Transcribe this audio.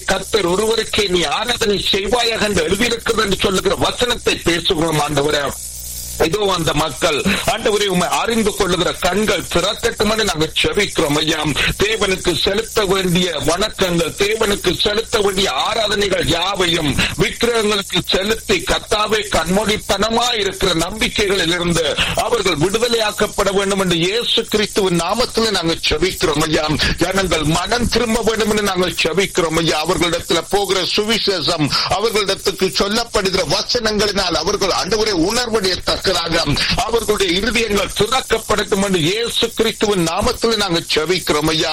கத்தர் ஒருவருக்கே நீ ஆராதனை செய்வாயாக என்று எழுதியிருக்கிறது என்று சொல்லுகிற வசனத்தை பேசுகிறோம் ஆண்டவரே இதோ அந்த மக்கள் ஆண்டவரை உண்மை அறிந்து கொள்ளுகிற கண்கள் திறக்கட்டும் என்று நாங்கள் செபிக்கிறோம் ஐயா தேவனுக்கு செலுத்த வேண்டிய வணக்கங்கள் தேவனுக்கு செலுத்த வேண்டிய ஆராதனைகள் யாவையும் விக்கிரகங்களுக்கு செலுத்தி கத்தாவை கண்மொழித்தனமாய் இருக்கிற நம்பிக்கைகளில் இருந்து அவர்கள் விடுதலையாக்கப்பட வேண்டும் என்று இயேசு கிறிஸ்துவின் நாமத்தில் நாங்கள் செபிக்கிறோம் ஐயா ஜனங்கள் மனம் திரும்ப வேண்டும் என்று நாங்கள் செபிக்கிறோம் ஐயா அவர்களிடத்துல போகிற சுவிசேஷம் அவர்களிடத்துக்கு சொல்லப்படுகிற வசனங்களினால் அவர்கள் ஆண்டவரை உணர்வடையத்தக்க அவர்களுடைய இருதயங்கள் திறக்கப்படட்டும் என்று இயேசு கிறிஸ்துவின் நாமத்தில் நாங்கள் செபிக்கிறோம் ஐயா